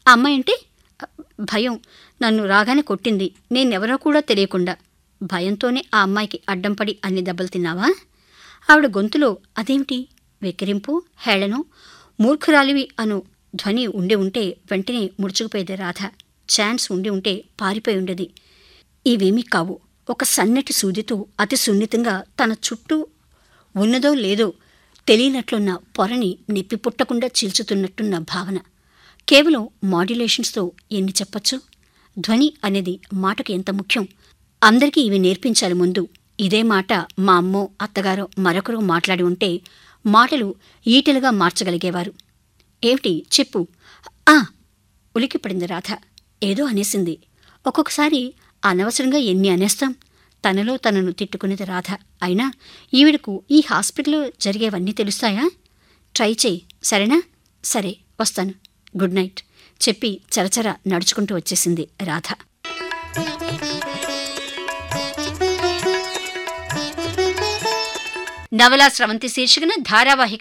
ఆ అమ్మాయి అంటే భయం నన్ను రాగానే కొట్టింది నేనెవరో కూడా తెలియకుండా భయంతోనే ఆ అమ్మాయికి అడ్డం పడి అన్ని దెబ్బలు తిన్నావా ఆవిడ గొంతులో అదేమిటి వెక్కిరింపు హేళను మూర్ఖురాలివి అను ధ్వని ఉండి ఉంటే వెంటనే ముడుచుకుపోయేది రాధ ఛాన్స్ ఉండి ఉంటే పారిపోయి ఉండేది ఇవేమీ కావు ఒక సన్నటి సూదితో అతి సున్నితంగా తన చుట్టూ ఉన్నదో లేదో తెలియనట్లున్న పొరని నెప్పి పుట్టకుండా చీల్చుతున్నట్టున్న భావన కేవలం మాడ్యులేషన్స్తో ఎన్ని చెప్పచ్చు ధ్వని అనేది మాటకు ఎంత ముఖ్యం అందరికీ ఇవి నేర్పించాలి ముందు ఇదే మాట మా అమ్మో అత్తగారో మరొకరు మాట్లాడి ఉంటే మాటలు ఈటలుగా మార్చగలిగేవారు ఏమిటి చెప్పు ఆ ఉలికిపడింది రాధ ఏదో అనేసింది ఒక్కొక్కసారి అనవసరంగా ఎన్ని అనేస్తాం తనలో తనను తిట్టుకునేది రాధ అయినా ఈవిడకు ఈ హాస్పిటల్లో జరిగేవన్నీ తెలుస్తాయా ట్రై చేయి సరేనా సరే వస్తాను గుడ్ నైట్ చెప్పి చరచర నడుచుకుంటూ వచ్చేసింది రాధ నవలా స్రవంతి శీర్షికన ధారావాహిక